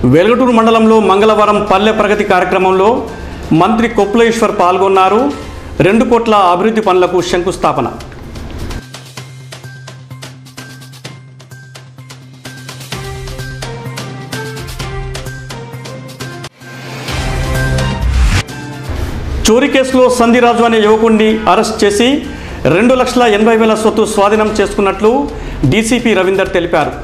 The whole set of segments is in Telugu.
వెలుగటూరు మండలంలో మంగళవారం పల్లె ప్రగతి కార్యక్రమంలో మంత్రి కొప్పులేశ్వర్ పాల్గొన్నారు రెండు కోట్ల అభివృద్ధి పనులకు శంకుస్థాపన చోరీ కేసులో సంధిరాజు అనే యువకుడిని అరెస్ట్ చేసి రెండు లక్షల ఎనభై వేల సొత్తు స్వాధీనం చేసుకున్నట్లు డీసీపీ రవీందర్ తెలిపారు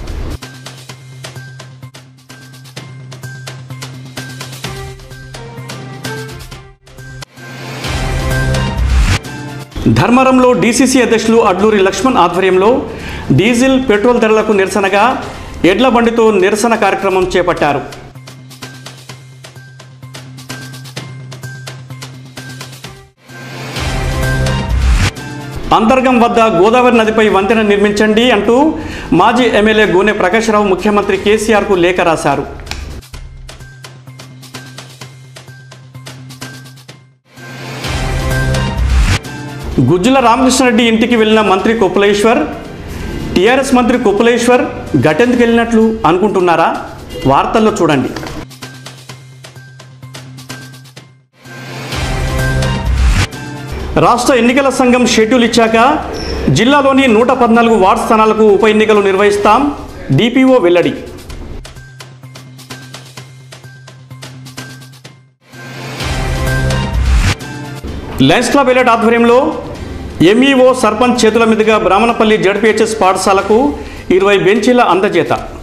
ధర్మవరంలో డీసీసీ అధ్యక్షులు అడ్లూరి లక్ష్మణ్ ఆధ్వర్యంలో డీజిల్ పెట్రోల్ ధరలకు నిరసనగా ఎడ్ల బండితో నిరసన కార్యక్రమం చేపట్టారు అంతర్గం వద్ద గోదావరి నదిపై వంతెన నిర్మించండి అంటూ మాజీ ఎమ్మెల్యే గోనె ప్రకాశ్రావు ముఖ్యమంత్రి కేసీఆర్కు లేఖ రాశారు గుజ్జుల రామకృష్ణారెడ్డి ఇంటికి వెళ్ళిన మంత్రి కొప్పులేశ్వర్ టీఆర్ఎస్ మంత్రి కొప్పులేశ్వర్ గటెందుకు వెళ్ళినట్లు అనుకుంటున్నారా వార్తల్లో చూడండి రాష్ట్ర ఎన్నికల సంఘం షెడ్యూల్ ఇచ్చాక జిల్లాలోని నూట పద్నాలుగు వార్డు స్థానాలకు ఉప ఎన్నికలు నిర్వహిస్తాం డిపిఓ వెల్లడి లయన్స్ క్లబ్ ఎలట్ ఆధ్వర్యంలో ఎంఈఓ సర్పంచ్ చేతుల మీదుగా బ్రాహ్మణపల్లి జడ్పిహెచ్ఎస్ పాఠశాలకు ఇరవై బెంచీల అందజేత